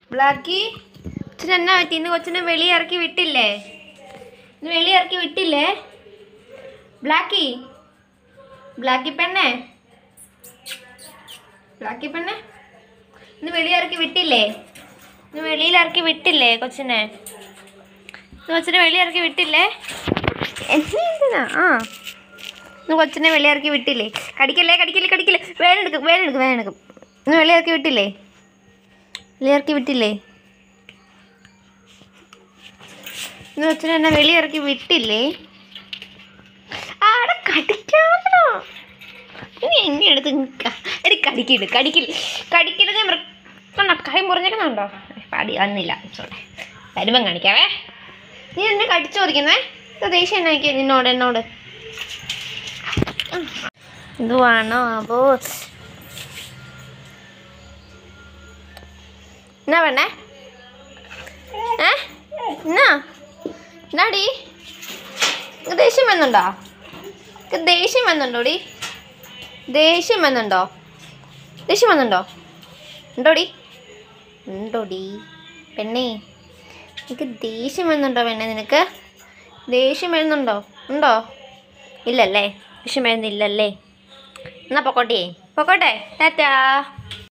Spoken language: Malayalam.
ബ്ലാക്കി കൊച്ചിന് എന്നാ പറ്റി ഇന്ന് കൊച്ചിനെ വെളി ഇറക്കി വിട്ടില്ലേ ഇന്ന് വെളി ഇറക്കി വിട്ടില്ലേ ബ്ലാക്കി ബ്ലാക്കി പെണ്ണേ ബ്ലാക്കി പെണ്ണേ ഇന്ന് വെളി ഇറക്കി വിട്ടില്ലേ ഇന്ന് വെളിയിൽ ഇറക്കി വിട്ടില്ലേ കൊച്ചിനെ ഇന്ന് കൊച്ചിനെ വെളി ഇറക്കി വിട്ടില്ലേ എന്നെ എന്തിനാ ആ ഇന്ന് കൊച്ചിനെ വെളി ഇറക്കി വിട്ടില്ലേ കടിക്കല്ലേ കടിക്കല്ലേ കടിക്കല്ലേ വേനെടുക്കും വേനെടുക്കും വേനെടുക്കും ഇന്ന് വെളി ഇറക്കി വിട്ടില്ലേ വെളി ഇറക്കി വിട്ടില്ലേ ഇന്ന് കൊച്ചിനെ എന്നെ വെളി ഇറക്കി വിട്ടില്ലേ ആടെ കടിക്കാമോ ഇനി എന്നെ എടുത്ത് നിക്ക- എടി കടിക്കില്ല കടിക്കില്ല കടിക്കരുത് മൃക്കണ്ട കൈ മുറിഞ്ഞേക്കുന്നുണ്ടോ പാടി വന്നില്ല സോറി വരുമ്പം കാണിക്കാവേ നീ എന്നെ കടിച്ചു ചോദിക്കുന്നേ ദേഷ്യം എന്നാക്കിയ നിന്നോട് എന്നോട് എന്തുവാണോ അപ്പോ എന്നാ വേണേ ഏ എന്നാ എന്നാടി നിനക്ക് ദേഷ്യം വന്നുണ്ടോ നിനക്ക് ദേഷ്യം വന്നുണ്ടോടി ദേഷ്യം വന്നുണ്ടോ ദേഷ്യം വന്നുണ്ടോ ഉണ്ടോടി ഉണ്ടോടി പെണ്ണേ നിനക്ക് ദേഷ്യം വരുന്നുണ്ടോ പെണ്ണെ നിനക്ക് ദേഷ്യം വരുന്നുണ്ടോ ഉണ്ടോ ഇല്ലല്ലേ ദേഷ്യം വരുന്നില്ലല്ലേ എന്നാ പൊക്കോട്ടെ പൊക്കോട്ടെ ടാറ്റാ